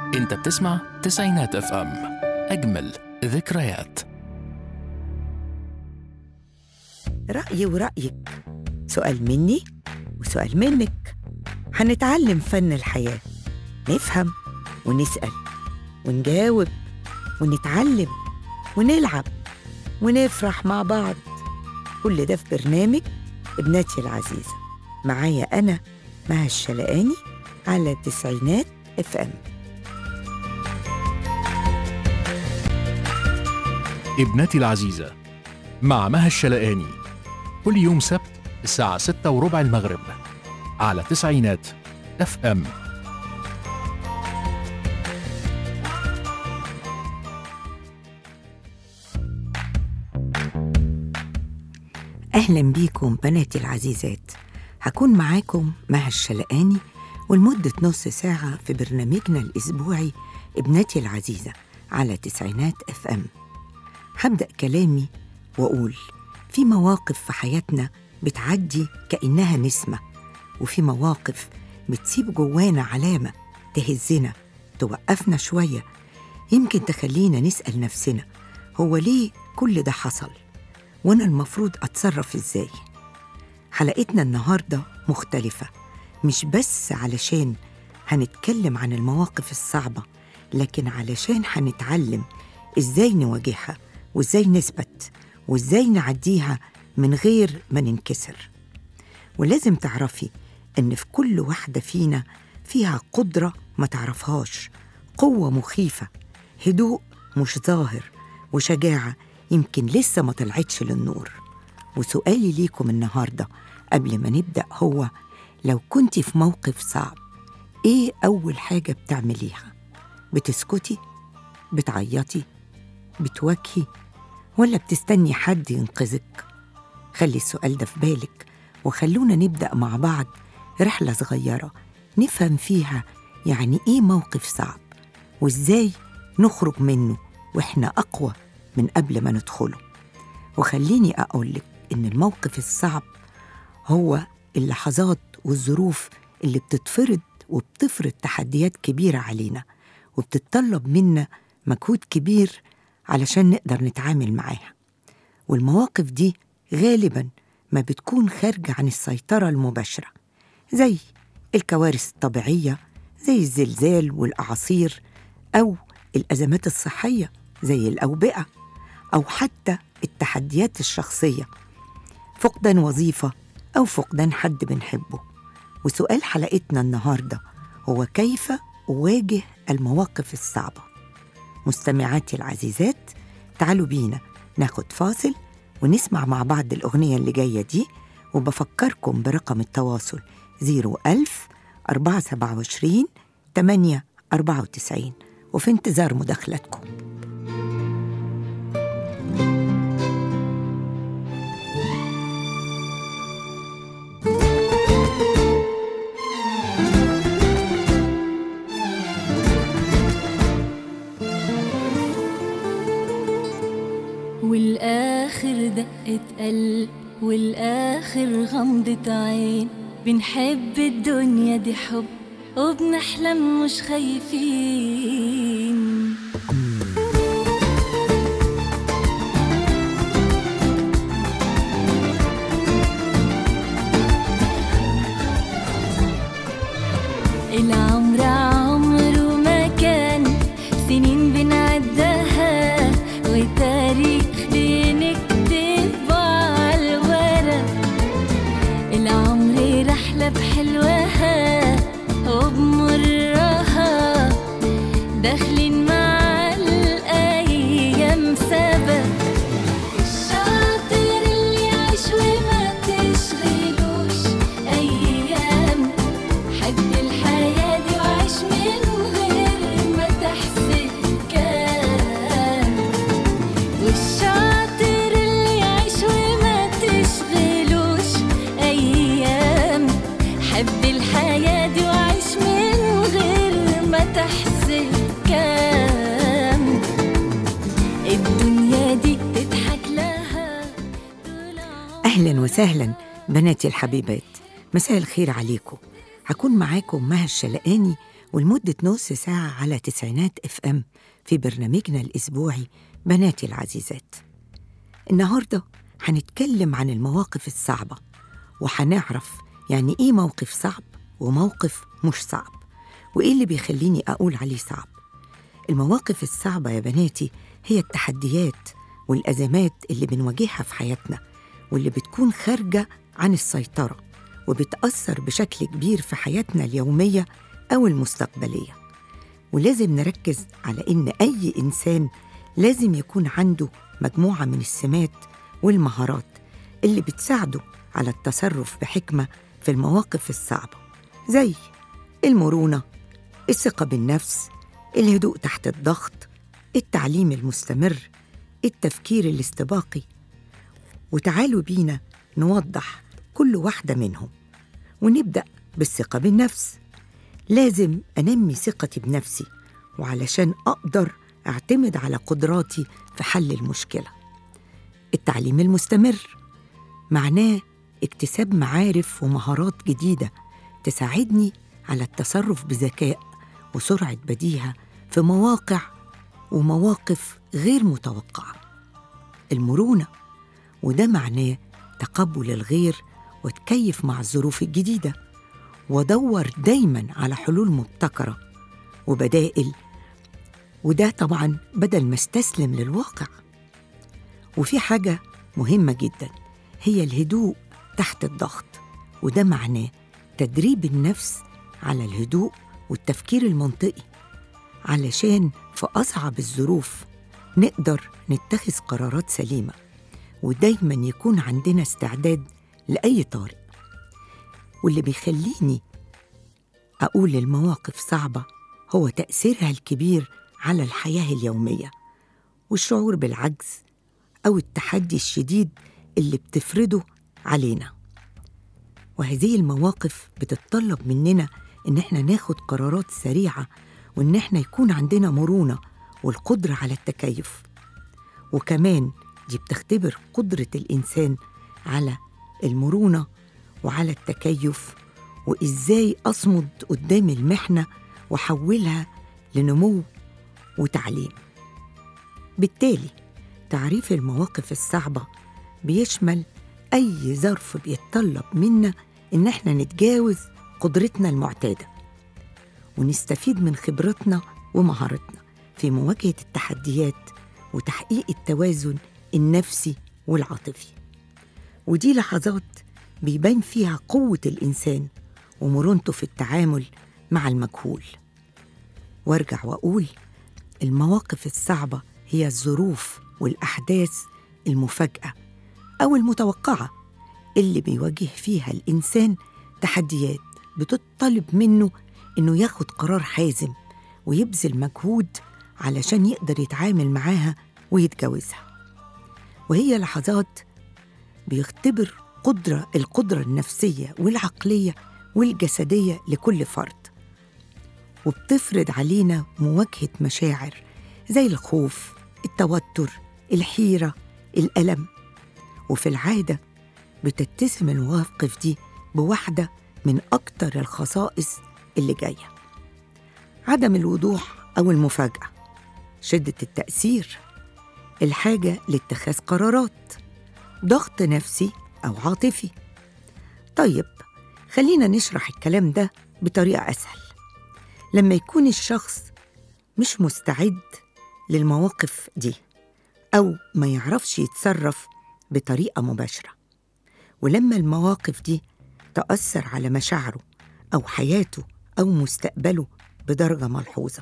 انت بتسمع تسعينات اف ام اجمل ذكريات رأيي ورأيك سؤال مني وسؤال منك هنتعلم فن الحياة نفهم ونسأل ونجاوب ونتعلم ونلعب ونفرح مع بعض كل ده في برنامج ابنتي العزيزة معايا أنا مها الشلقاني على التسعينات اف ام ابنتي العزيزة مع مها الشلقاني كل يوم سبت الساعة ستة وربع المغرب على تسعينات اف ام أهلا بيكم بناتي العزيزات هكون معاكم مها الشلقاني ولمدة نص ساعة في برنامجنا الأسبوعي ابنتي العزيزة على تسعينات اف ام هبدأ كلامي وأقول في مواقف في حياتنا بتعدي كأنها نسمة وفي مواقف بتسيب جوانا علامة تهزنا توقفنا شوية يمكن تخلينا نسأل نفسنا هو ليه كل ده حصل؟ وأنا المفروض أتصرف إزاي؟ حلقتنا النهاردة مختلفة مش بس علشان هنتكلم عن المواقف الصعبة لكن علشان هنتعلم إزاي نواجهها وإزاي نثبت وإزاي نعديها من غير ما ننكسر ولازم تعرفي إن في كل واحدة فينا فيها قدرة ما تعرفهاش قوة مخيفة هدوء مش ظاهر وشجاعة يمكن لسه ما طلعتش للنور وسؤالي ليكم النهاردة قبل ما نبدأ هو لو كنت في موقف صعب إيه أول حاجة بتعمليها؟ بتسكتي؟ بتعيطي؟ بتواجهي؟ ولا بتستني حد ينقذك؟ خلي السؤال ده في بالك وخلونا نبدأ مع بعض رحلة صغيرة نفهم فيها يعني إيه موقف صعب وإزاي نخرج منه وإحنا أقوى من قبل ما ندخله وخليني أقولك إن الموقف الصعب هو اللحظات والظروف اللي بتتفرض وبتفرض تحديات كبيرة علينا وبتتطلب منا مجهود كبير علشان نقدر نتعامل معاها والمواقف دي غالبا ما بتكون خارجة عن السيطرة المباشرة زي الكوارث الطبيعية زي الزلزال والأعاصير أو الأزمات الصحية زي الأوبئة أو حتى التحديات الشخصية فقدان وظيفة أو فقدان حد بنحبه وسؤال حلقتنا النهاردة هو كيف أواجه المواقف الصعبة مستمعاتي العزيزات تعالوا بينا ناخد فاصل ونسمع مع بعض الأغنية اللي جاية دي وبفكركم برقم التواصل 01000 427 894 وفي انتظار مداخلتكم والآخر دقة قلب والآخر غمضة عين بنحب الدنيا دي حب وبنحلم مش خايفين العمر عمره ما كان سنين بنعدها وتاريخ بنكتبه على الورق العمر رحلة بحلوها وبمرها داخلين مع الأيام سبق الشاطر اللي يعيش وما تشغلوش أيام حب الحياة دي وعيش من غير ما تحسب كام والشاطر اللي يعيش وما تشغلوش أيام حب الحياة دي وعيش من غير ما تحسب كام الدنيا دي تضحك لها طول عمرها أهلا وسهلا بناتي الحبيبات مساء الخير عليكم هكون معاكم مها الشلقاني ولمدة نص ساعة على تسعينات اف ام في برنامجنا الأسبوعي بناتي العزيزات النهاردة هنتكلم عن المواقف الصعبة وهنعرف يعني إيه موقف صعب وموقف مش صعب وإيه اللي بيخليني أقول عليه صعب المواقف الصعبة يا بناتي هي التحديات والأزمات اللي بنواجهها في حياتنا واللي بتكون خارجة عن السيطرة وبتأثر بشكل كبير في حياتنا اليومية أو المستقبلية ولازم نركز على إن أي إنسان لازم يكون عنده مجموعة من السمات والمهارات اللي بتساعده على التصرف بحكمة في المواقف الصعبة زي المرونة الثقة بالنفس الهدوء تحت الضغط التعليم المستمر التفكير الاستباقي وتعالوا بينا نوضح كل واحدة منهم ونبدأ بالثقة بالنفس لازم أنمي ثقتي بنفسي وعلشان أقدر أعتمد على قدراتي في حل المشكلة التعليم المستمر معناه اكتساب معارف ومهارات جديدة تساعدني على التصرف بذكاء وسرعة بديهة في مواقع ومواقف غير متوقعة المرونة وده معناه تقبل الغير وتكيف مع الظروف الجديدة ودور دايما على حلول مبتكرة وبدائل وده طبعا بدل ما استسلم للواقع وفي حاجة مهمة جدا هي الهدوء تحت الضغط وده معناه تدريب النفس على الهدوء والتفكير المنطقي علشان في أصعب الظروف نقدر نتخذ قرارات سليمة ودايما يكون عندنا استعداد لأي طارئ واللي بيخليني أقول المواقف صعبة هو تأثيرها الكبير على الحياة اليومية والشعور بالعجز أو التحدي الشديد اللي بتفرضه علينا وهذه المواقف بتتطلب مننا إن إحنا ناخد قرارات سريعة وإن إحنا يكون عندنا مرونة والقدرة على التكيف وكمان دي بتختبر قدرة الإنسان على المرونة وعلى التكيف وإزاي أصمد قدام المحنة وأحولها لنمو وتعليم بالتالي تعريف المواقف الصعبة بيشمل أي ظرف بيتطلب منا إن إحنا نتجاوز قدرتنا المعتادة ونستفيد من خبرتنا ومهارتنا في مواجهة التحديات وتحقيق التوازن النفسي والعاطفي ودي لحظات بيبان فيها قوة الإنسان ومرونته في التعامل مع المجهول وارجع واقول المواقف الصعبه هي الظروف والاحداث المفاجاه او المتوقعه اللي بيواجه فيها الانسان تحديات بتطلب منه انه ياخد قرار حازم ويبذل مجهود علشان يقدر يتعامل معاها ويتجاوزها وهي لحظات بيختبر قدرة القدرة النفسية والعقلية والجسدية لكل فرد وبتفرض علينا مواجهة مشاعر زي الخوف التوتر الحيرة الألم وفي العادة بتتسم المواقف دي بواحدة من أكتر الخصائص اللي جاية عدم الوضوح أو المفاجأة شدة التأثير الحاجة لاتخاذ قرارات ضغط نفسي أو عاطفي طيب خلينا نشرح الكلام ده بطريقة أسهل لما يكون الشخص مش مستعد للمواقف دي أو ما يعرفش يتصرف بطريقة مباشرة ولما المواقف دي تأثر على مشاعره أو حياته أو مستقبله بدرجة ملحوظة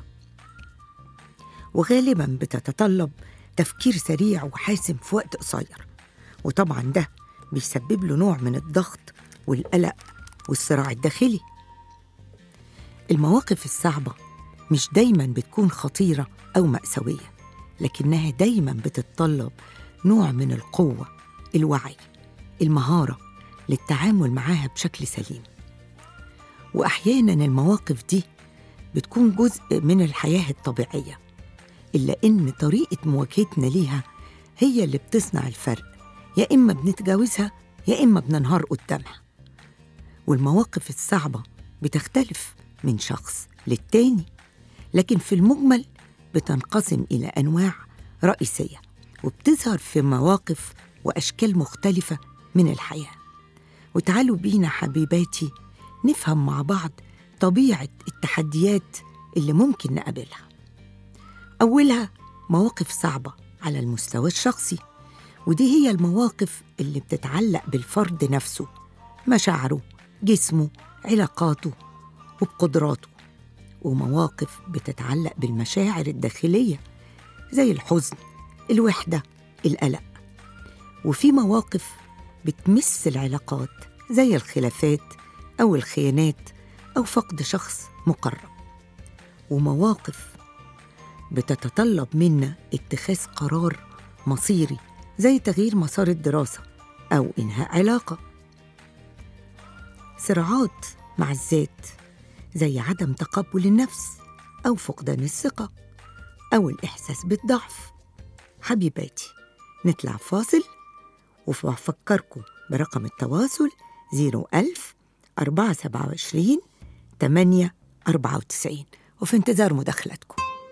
وغالبا بتتطلب تفكير سريع وحاسم في وقت قصير وطبعا ده بيسبب له نوع من الضغط والقلق والصراع الداخلي المواقف الصعبة مش دايما بتكون خطيرة أو مأساوية لكنها دايما بتتطلب نوع من القوة الوعي المهارة للتعامل معاها بشكل سليم وأحيانا المواقف دي بتكون جزء من الحياة الطبيعية إلا إن طريقة مواجهتنا ليها هي اللي بتصنع الفرق يا إما بنتجاوزها يا إما بننهار قدامها والمواقف الصعبة بتختلف من شخص للتاني لكن في المجمل بتنقسم إلى أنواع رئيسية وبتظهر في مواقف وأشكال مختلفة من الحياة وتعالوا بينا حبيباتي نفهم مع بعض طبيعة التحديات اللي ممكن نقابلها أولها مواقف صعبة على المستوى الشخصي ودي هي المواقف اللي بتتعلق بالفرد نفسه مشاعره جسمه علاقاته وبقدراته ومواقف بتتعلق بالمشاعر الداخلية زي الحزن الوحدة القلق وفي مواقف بتمس العلاقات زي الخلافات أو الخيانات أو فقد شخص مقرب ومواقف بتتطلب منا اتخاذ قرار مصيري زي تغيير مسار الدراسة أو إنهاء علاقة صراعات مع الذات زي عدم تقبل النفس أو فقدان الثقة أو الإحساس بالضعف حبيباتي نطلع فاصل وبفكركم برقم التواصل 01000 427 8 94 وفي انتظار مداخلتكم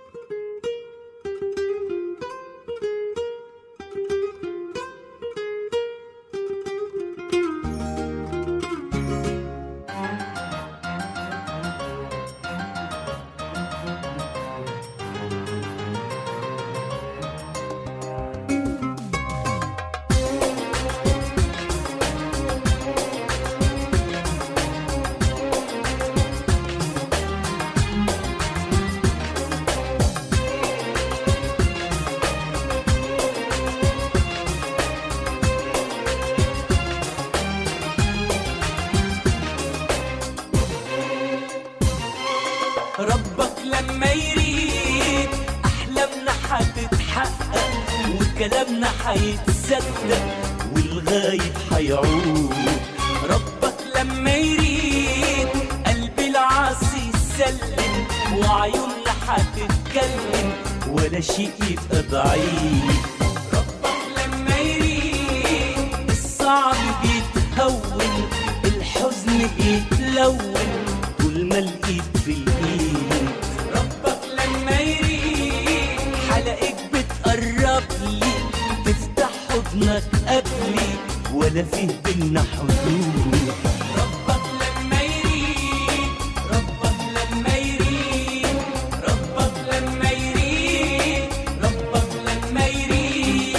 ربك لما يريد أحلامنا حتتحقق وكلامنا حيتصدق والغايب حيعود ربك لما يريد قلب العاصي يسلم وعيوننا حتتكلم ولا شيء يبقى ضعيف ربك لما يريد الصعب بيتهون الحزن بيتلون طول ما الايد في الايد ربك لما يريد حلقك بتقرب لي تفتح حضنك قبلي ولا فيه بينا حدود ربك لما يريد ربك لما يريد ربك لما يريد ربك لما يريد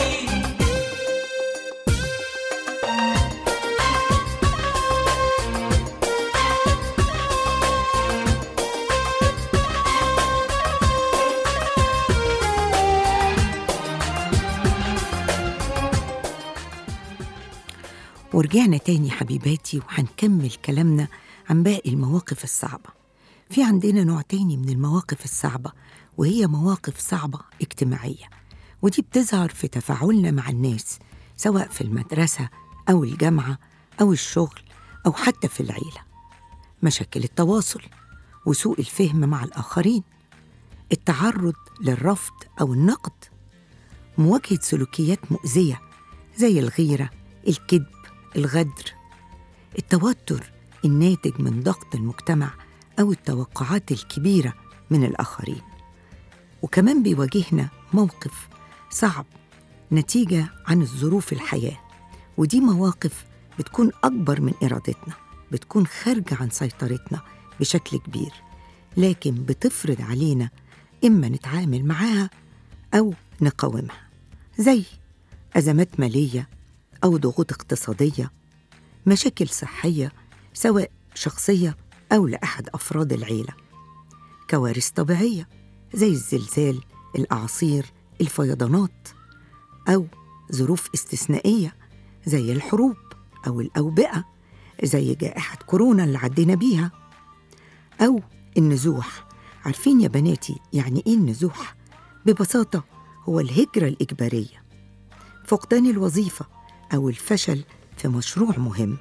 ورجعنا تاني حبيباتي وهنكمل كلامنا عن باقي المواقف الصعبة في عندنا نوع تاني من المواقف الصعبة وهي مواقف صعبة اجتماعية ودي بتظهر في تفاعلنا مع الناس سواء في المدرسة أو الجامعة أو الشغل أو حتى في العيلة مشاكل التواصل وسوء الفهم مع الآخرين التعرض للرفض أو النقد مواجهة سلوكيات مؤذية زي الغيرة الكذب الغدر التوتر الناتج من ضغط المجتمع أو التوقعات الكبيرة من الآخرين وكمان بيواجهنا موقف صعب نتيجة عن الظروف الحياة ودي مواقف بتكون أكبر من إرادتنا بتكون خارجة عن سيطرتنا بشكل كبير لكن بتفرض علينا إما نتعامل معاها أو نقاومها زي أزمات مالية أو ضغوط اقتصادية مشاكل صحية سواء شخصية أو لأحد أفراد العيلة كوارث طبيعية زي الزلزال الأعاصير الفيضانات أو ظروف استثنائية زي الحروب أو الأوبئة زي جائحة كورونا اللي عدينا بيها أو النزوح عارفين يا بناتي يعني إيه النزوح؟ ببساطة هو الهجرة الإجبارية فقدان الوظيفة أو الفشل في مشروع مهم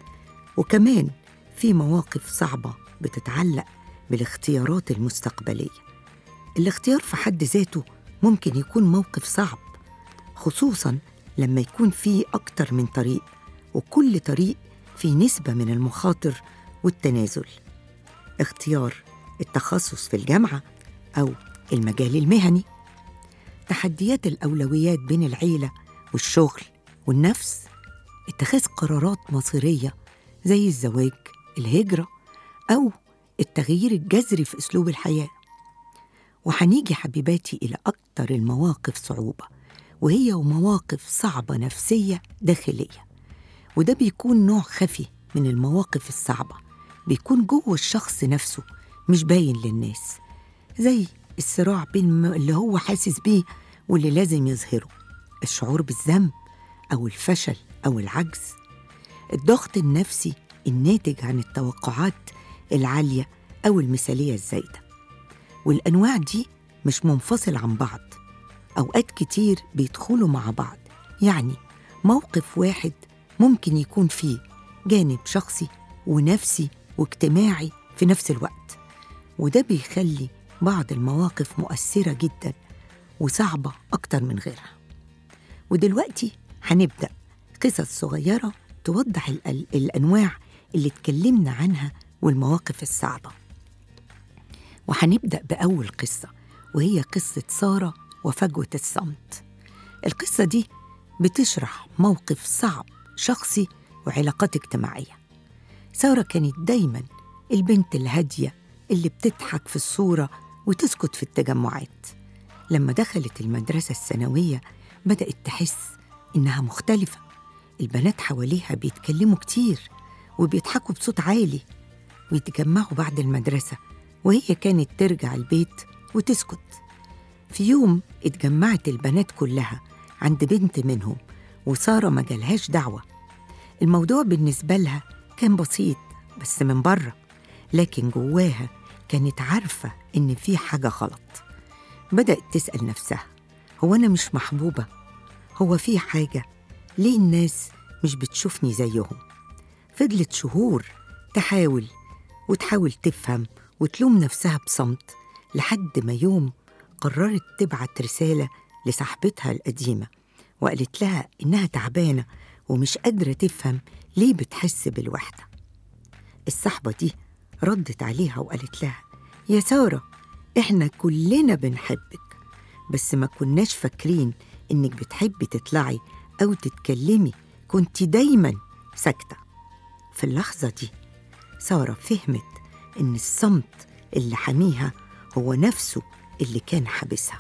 وكمان في مواقف صعبة بتتعلق بالاختيارات المستقبلية الاختيار في حد ذاته ممكن يكون موقف صعب خصوصا لما يكون فيه أكتر من طريق وكل طريق فيه نسبة من المخاطر والتنازل اختيار التخصص في الجامعة أو المجال المهني تحديات الأولويات بين العيلة والشغل والنفس اتخاذ قرارات مصيرية زي الزواج الهجرة أو التغيير الجذري في أسلوب الحياة وهنيجي حبيباتي إلى أكتر المواقف صعوبة وهي مواقف صعبة نفسية داخلية وده بيكون نوع خفي من المواقف الصعبة بيكون جوه الشخص نفسه مش باين للناس زي الصراع بين م- اللي هو حاسس بيه واللي لازم يظهره الشعور بالذنب أو الفشل أو العجز الضغط النفسي الناتج عن التوقعات العالية أو المثالية الزايدة والأنواع دي مش منفصل عن بعض أوقات كتير بيدخلوا مع بعض يعني موقف واحد ممكن يكون فيه جانب شخصي ونفسي واجتماعي في نفس الوقت وده بيخلي بعض المواقف مؤثرة جدا وصعبة أكتر من غيرها ودلوقتي هنبدأ قصص صغيرة توضح ال- ال- الأنواع اللي اتكلمنا عنها والمواقف الصعبة وهنبدأ بأول قصة وهي قصة سارة وفجوة الصمت القصة دي بتشرح موقف صعب شخصي وعلاقات اجتماعية سارة كانت دايما البنت الهادية اللي بتضحك في الصورة وتسكت في التجمعات لما دخلت المدرسة الثانوية بدأت تحس إنها مختلفة البنات حواليها بيتكلموا كتير وبيضحكوا بصوت عالي ويتجمعوا بعد المدرسة وهي كانت ترجع البيت وتسكت في يوم اتجمعت البنات كلها عند بنت منهم وسارة ما جالهاش دعوة الموضوع بالنسبة لها كان بسيط بس من بره لكن جواها كانت عارفة إن في حاجة غلط بدأت تسأل نفسها هو أنا مش محبوبة؟ هو في حاجة؟ ليه الناس مش بتشوفني زيهم؟ فضلت شهور تحاول وتحاول تفهم وتلوم نفسها بصمت لحد ما يوم قررت تبعت رسالة لصاحبتها القديمة وقالت لها إنها تعبانة ومش قادرة تفهم ليه بتحس بالوحدة الصحبة دي ردت عليها وقالت لها يا سارة إحنا كلنا بنحبك بس ما كناش فاكرين إنك بتحبي تطلعي أو تتكلمي كنت دايما ساكتة في اللحظة دي سارة فهمت إن الصمت اللي حميها هو نفسه اللي كان حابسها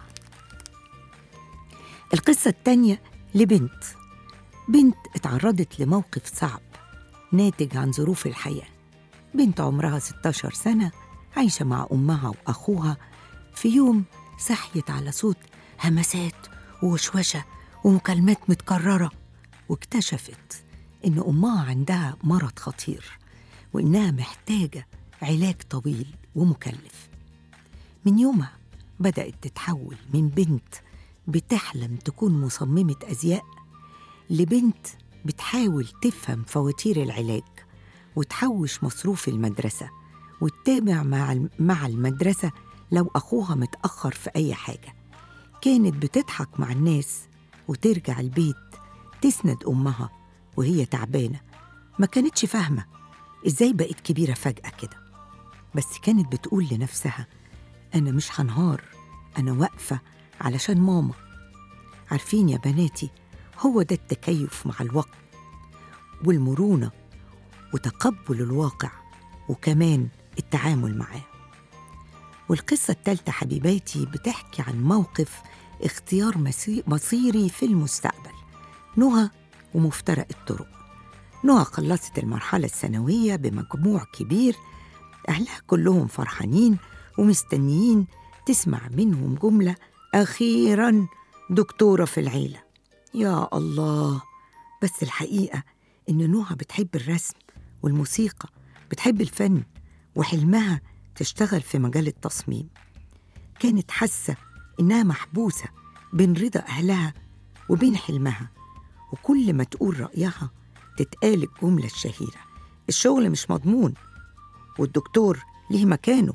القصة التانية لبنت بنت اتعرضت لموقف صعب ناتج عن ظروف الحياة بنت عمرها 16 سنة عايشة مع أمها وأخوها في يوم صحيت على صوت همسات ووشوشة ومكالمات متكررة واكتشفت إن أمها عندها مرض خطير وإنها محتاجة علاج طويل ومكلف من يومها بدأت تتحول من بنت بتحلم تكون مصممة أزياء لبنت بتحاول تفهم فواتير العلاج وتحوش مصروف المدرسة وتتابع مع الم- مع المدرسة لو أخوها متأخر في أي حاجة كانت بتضحك مع الناس وترجع البيت تسند أمها وهي تعبانة ما كانتش فاهمة إزاي بقت كبيرة فجأة كده بس كانت بتقول لنفسها أنا مش هنهار أنا واقفة علشان ماما عارفين يا بناتي هو ده التكيف مع الوقت والمرونة وتقبل الواقع وكمان التعامل معاه والقصة التالتة حبيباتي بتحكي عن موقف اختيار مسي- مصيري في المستقبل نهى ومفترق الطرق نهى خلصت المرحلة الثانوية بمجموع كبير أهلها كلهم فرحانين ومستنيين تسمع منهم جملة أخيرا دكتورة في العيلة يا الله بس الحقيقة إن نهى بتحب الرسم والموسيقى بتحب الفن وحلمها تشتغل في مجال التصميم كانت حاسة إنها محبوسة بين رضا أهلها وبين حلمها وكل ما تقول رأيها تتقال الجملة الشهيرة الشغل مش مضمون والدكتور ليه مكانه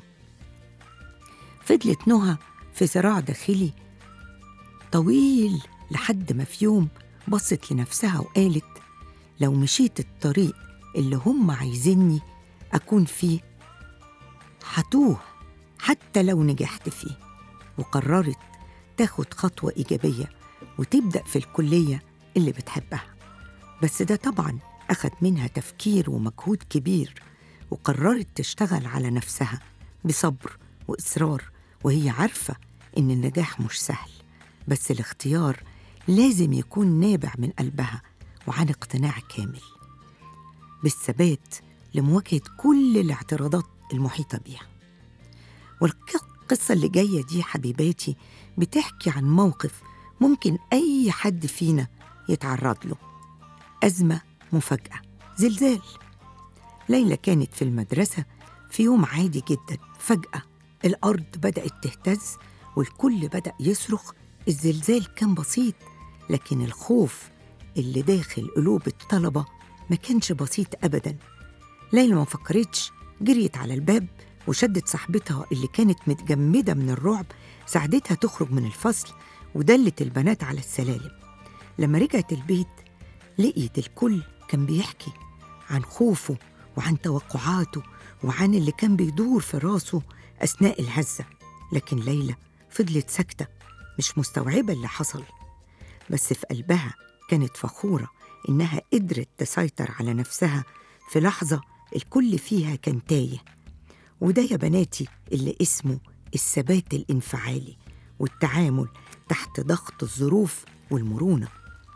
فضلت نهى في صراع داخلي طويل لحد ما في يوم بصت لنفسها وقالت لو مشيت الطريق اللي هم عايزيني أكون فيه هتوه حتى لو نجحت فيه وقررت تاخد خطوة إيجابية وتبدأ في الكلية اللي بتحبها بس ده طبعا أخد منها تفكير ومجهود كبير وقررت تشتغل على نفسها بصبر وإصرار وهي عارفة إن النجاح مش سهل بس الاختيار لازم يكون نابع من قلبها وعن اقتناع كامل بالثبات لمواجهة كل الاعتراضات المحيطة بيها والقصة اللي جاية دي حبيباتي بتحكي عن موقف ممكن أي حد فينا يتعرض له أزمة مفاجأة زلزال ليلى كانت في المدرسة في يوم عادي جدا فجأة الأرض بدأت تهتز والكل بدأ يصرخ الزلزال كان بسيط لكن الخوف اللي داخل قلوب الطلبة ما كانش بسيط أبدا ليلى ما فكرتش جريت على الباب وشدت صاحبتها اللي كانت متجمدة من الرعب ساعدتها تخرج من الفصل ودلت البنات على السلالم لما رجعت البيت لقيت الكل كان بيحكي عن خوفه وعن توقعاته وعن اللي كان بيدور في راسه أثناء الهزة لكن ليلى فضلت ساكتة مش مستوعبة اللي حصل بس في قلبها كانت فخورة إنها قدرت تسيطر على نفسها في لحظة الكل فيها كان تايه وده يا بناتي اللي اسمه الثبات الانفعالي والتعامل تحت ضغط الظروف والمرونة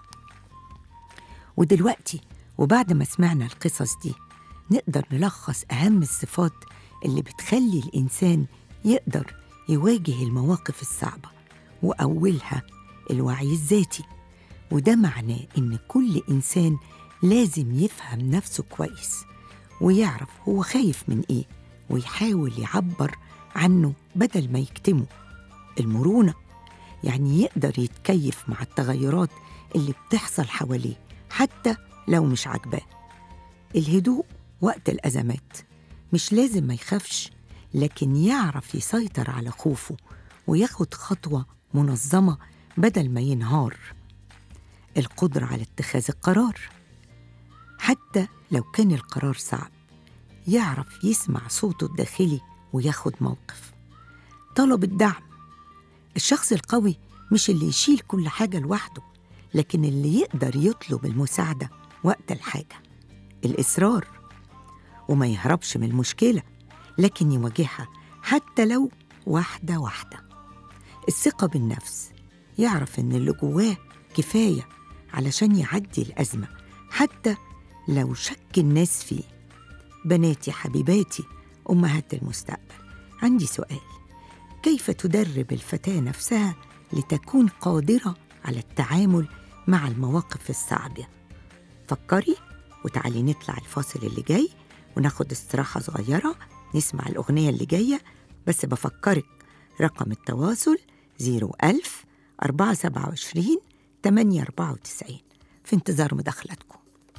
ودلوقتي وبعد ما سمعنا القصص دي نقدر نلخص أهم الصفات اللي بتخلي الإنسان يقدر يواجه المواقف الصعبة وأولها الوعي الذاتي وده معناه إن كل إنسان لازم يفهم نفسه كويس ويعرف هو خايف من إيه ويحاول يعبر عنه بدل ما يكتمه المرونة يعني يقدر يتكيف مع التغيرات اللي بتحصل حواليه حتى لو مش عاجباه الهدوء وقت الأزمات مش لازم ما يخافش لكن يعرف يسيطر على خوفه وياخد خطوة منظمة بدل ما ينهار القدرة على اتخاذ القرار حتى لو كان القرار صعب يعرف يسمع صوته الداخلي وياخد موقف طلب الدعم الشخص القوي مش اللي يشيل كل حاجة لوحده لكن اللي يقدر يطلب المساعدة وقت الحاجة الإصرار وما يهربش من المشكلة لكن يواجهها حتى لو واحدة واحدة الثقة بالنفس يعرف إن اللي جواه كفاية علشان يعدي الأزمة حتى لو شك الناس فيه بناتي حبيباتي أمهات المستقبل عندي سؤال كيف تدرب الفتاة نفسها لتكون قادرة على التعامل مع المواقف الصعبة فكري وتعالي نطلع الفاصل اللي جاي وناخد استراحة صغيرة نسمع الأغنية اللي جاية بس بفكرك رقم التواصل 01000 427 894 في انتظار مداخلتكم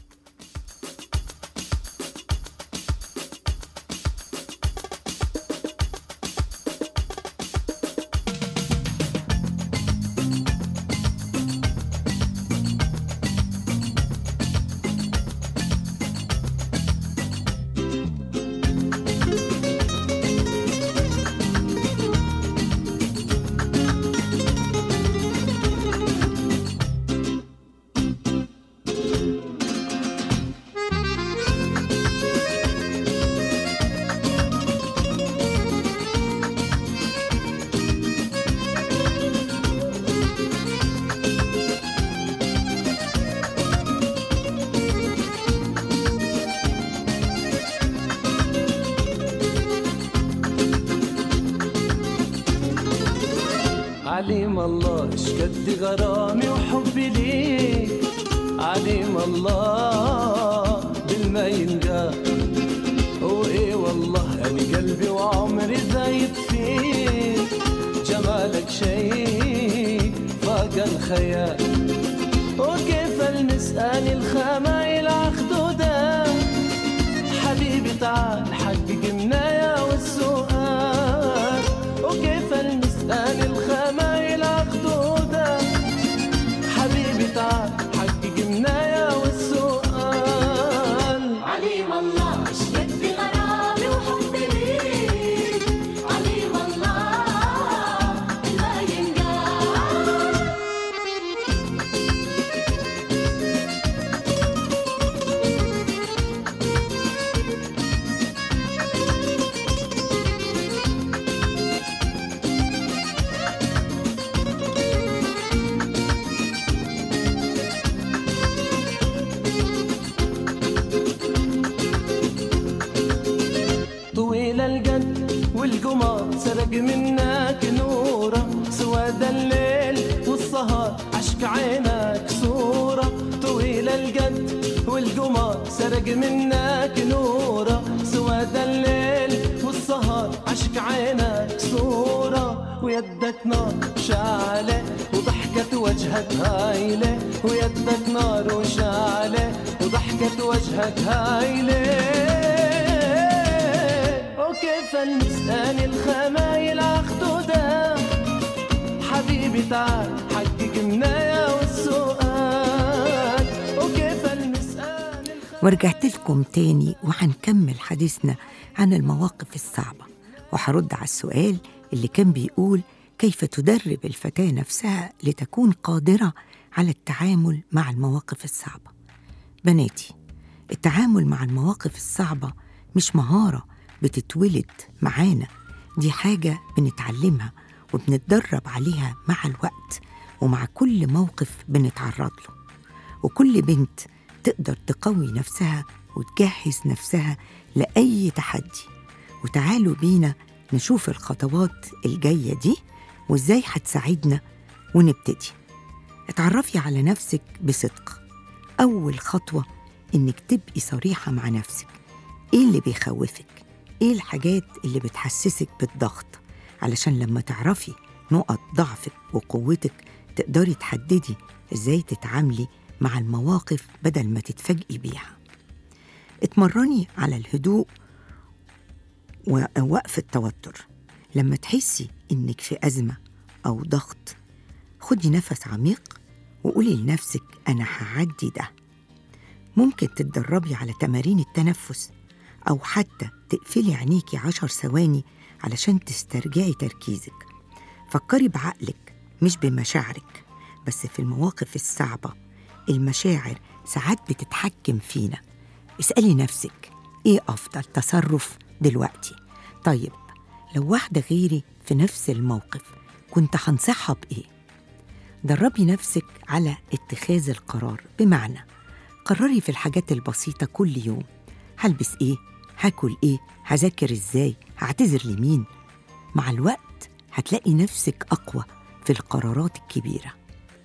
عليم الله اشكد غرامي وحبي ليك عليم الله بالما ينقال وايه والله انا قلبي وعمري زايد فيك جمالك شيء فاق الخيال وكيف المسأل الخمايل عخدودة حبيبي تعال حقق منايا والسؤال وكيف المسأل الخمايل عخدودة حبيبي تعال حقق منايا والسؤال عليم الله اشتد غرامي وحبي ليك عليم الجد والقمر سرق منك نورة سواد الليل والسهر عشق عينك صورة طويل الجد والقمر سرق منك نورة سواد الليل والسهر عشق عينك صورة ويدك نار شعلة وضحكة وجهك هايلة ويدك نار وشعلة وضحكة وجهك هايلة وكيف المسأل الخمايل عخدودة حبيبي تعال حقق منايا والسؤال وكيف المسأل ورجعت لكم تاني وهنكمل حديثنا عن المواقف الصعبة وهرد على السؤال اللي كان بيقول كيف تدرب الفتاة نفسها لتكون قادرة على التعامل مع المواقف الصعبة بناتي التعامل مع المواقف الصعبة مش مهارة بتتولد معانا دي حاجة بنتعلمها وبنتدرب عليها مع الوقت ومع كل موقف بنتعرض له وكل بنت تقدر تقوي نفسها وتجهز نفسها لأي تحدي وتعالوا بينا نشوف الخطوات الجاية دي وإزاي هتساعدنا ونبتدي اتعرفي على نفسك بصدق أول خطوة إنك تبقي صريحة مع نفسك إيه اللي بيخوفك؟ إيه الحاجات اللي بتحسسك بالضغط؟ علشان لما تعرفي نقط ضعفك وقوتك تقدري تحددي إزاي تتعاملي مع المواقف بدل ما تتفاجئي بيها اتمرني على الهدوء ووقف التوتر لما تحسي إنك في أزمة أو ضغط خدي نفس عميق وقولي لنفسك أنا هعدي ده ممكن تتدربي على تمارين التنفس أو حتى تقفلي عينيكي عشر ثواني علشان تسترجعي تركيزك فكري بعقلك مش بمشاعرك بس في المواقف الصعبة المشاعر ساعات بتتحكم فينا اسألي نفسك إيه أفضل تصرف دلوقتي طيب لو واحدة غيري في نفس الموقف كنت هنصحها بإيه دربي نفسك على اتخاذ القرار بمعنى قرري في الحاجات البسيطة كل يوم هلبس إيه؟ هاكل إيه؟ هذاكر إزاي؟ هعتذر لمين؟ مع الوقت هتلاقي نفسك أقوى في القرارات الكبيرة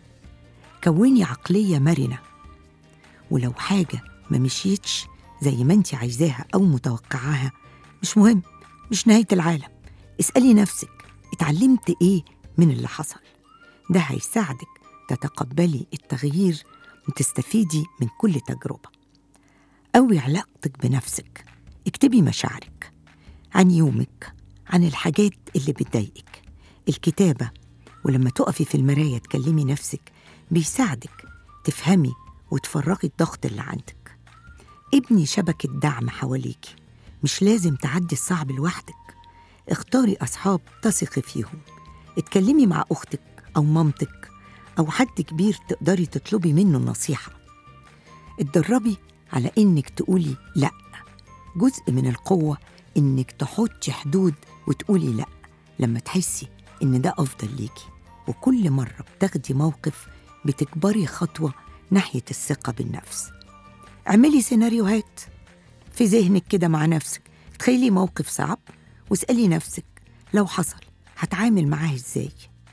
كوني عقلية مرنة ولو حاجة ما مشيتش زي ما انت عايزاها أو متوقعاها مش مهم مش نهاية العالم اسألي نفسك اتعلمت إيه من اللي حصل ده هيساعدك تتقبلي التغيير وتستفيدي من كل تجربة قوي علاقتك بنفسك اكتبي مشاعرك عن يومك عن الحاجات اللي بتضايقك الكتابة ولما تقفي في المراية تكلمي نفسك بيساعدك تفهمي وتفرغي الضغط اللي عندك ابني شبكة دعم حواليكي مش لازم تعدي الصعب لوحدك اختاري أصحاب تثقي فيهم اتكلمي مع أختك أو مامتك أو حد كبير تقدري تطلبي منه النصيحة اتدربي على إنك تقولي لأ جزء من القوة إنك تحطي حدود وتقولي لأ لما تحسي إن ده أفضل ليكي وكل مرة بتاخدي موقف بتكبري خطوة ناحية الثقة بالنفس اعملي سيناريوهات في ذهنك كده مع نفسك تخيلي موقف صعب واسألي نفسك لو حصل هتعامل معاه ازاي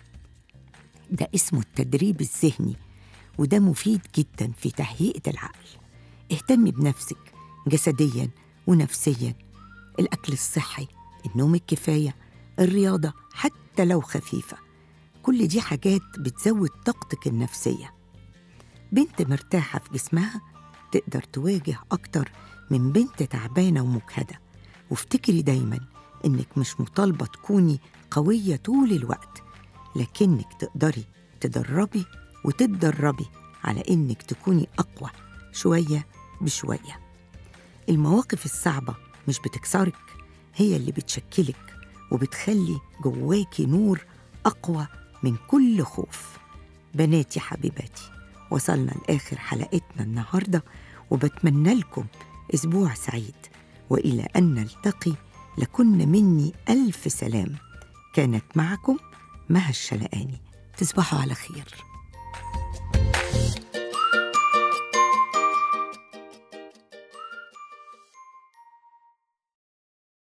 ده اسمه التدريب الذهني وده مفيد جدا في تهيئة العقل اهتمي بنفسك جسديا ونفسيا الأكل الصحي النوم الكفاية الرياضة حتى لو خفيفة كل دي حاجات بتزود طاقتك النفسية بنت مرتاحة في جسمها تقدر تواجه أكتر من بنت تعبانة ومجهدة وافتكري دايما إنك مش مطالبة تكوني قوية طول الوقت لكنك تقدري تدربي وتتدربي على إنك تكوني أقوى شوية بشوية المواقف الصعبة مش بتكسرك هي اللي بتشكلك وبتخلي جواكي نور أقوى من كل خوف بناتي حبيباتي وصلنا لآخر حلقتنا النهاردة وبتمنى لكم أسبوع سعيد وإلى أن نلتقي لكن مني ألف سلام كانت معكم مها الشلقاني تصبحوا على خير